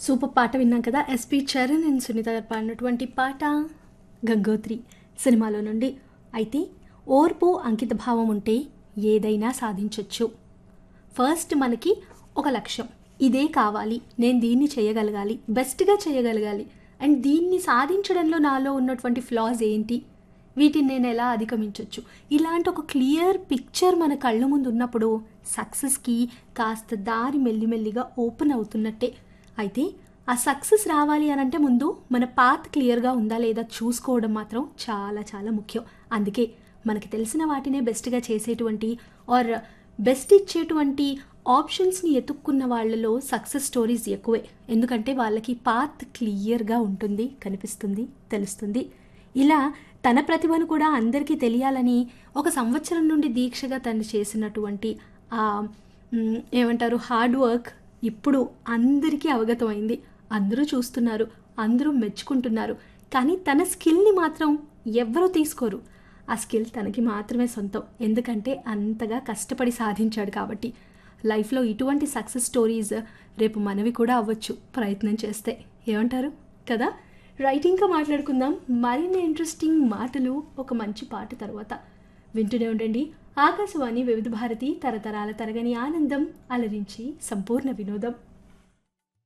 super పాట విన్నాం కదా ఎస్పి చరణ్ అండ్ సునీత గారు పాడినటువంటి పాట గంగోత్రి సినిమాలో నుండి అయితే ఓర్పు అంకిత భావం ఉంటే ఏదైనా సాధించవచ్చు ఫస్ట్ మనకి ఒక లక్ష్యం ఇదే కావాలి నేను దీన్ని చేయగలగాలి బెస్ట్గా చేయగలగాలి అండ్ దీన్ని సాధించడంలో నాలో ఉన్నటువంటి ఫ్లాస్ ఏంటి వీటిని నేను ఎలా అధిగమించవచ్చు ఇలాంటి ఒక క్లియర్ పిక్చర్ మన కళ్ళ ముందు ఉన్నప్పుడు సక్సెస్కి కాస్త దారి మెల్లిమెల్లిగా ఓపెన్ అవుతున్నట్టే అయితే ఆ సక్సెస్ రావాలి అని అంటే ముందు మన పాత్ క్లియర్గా ఉందా లేదా చూసుకోవడం మాత్రం చాలా చాలా ముఖ్యం అందుకే మనకి తెలిసిన వాటినే బెస్ట్గా చేసేటువంటి ఆర్ బెస్ట్ ఇచ్చేటువంటి ఆప్షన్స్ని ఎతుక్కున్న వాళ్ళలో సక్సెస్ స్టోరీస్ ఎక్కువే ఎందుకంటే వాళ్ళకి పాత్ క్లియర్గా ఉంటుంది కనిపిస్తుంది తెలుస్తుంది ఇలా తన ప్రతిభను కూడా అందరికీ తెలియాలని ఒక సంవత్సరం నుండి దీక్షగా తను చేసినటువంటి ఆ మ్, ఏమంటారు హార్డ్ వర్క్ ఇప్పుడు అందరికీ అవగతమైంది అందరూ చూస్తున్నారు అందరూ మెచ్చుకుంటున్నారు కానీ తన స్కిల్ని మాత్రం ఎవ్వరూ తీసుకోరు ఆ స్కిల్ తనకి మాత్రమే సొంతం ఎందుకంటే అంతగా కష్టపడి సాధించాడు కాబట్టి లైఫ్లో ఇటువంటి సక్సెస్ స్టోరీస్ రేపు మనవి కూడా అవ్వచ్చు ప్రయత్నం చేస్తే ఏమంటారు కదా రైట్ ఇంకా మాట్లాడుకుందాం మరిన్ని ఇంట్రెస్టింగ్ మాటలు ఒక మంచి పాట తర్వాత వింటూనే ఉండండి ఆకాశవాణి వివిధ భారతి తరతరాల తరగని ఆనందం అలరించి సంపూర్ణ వినోదం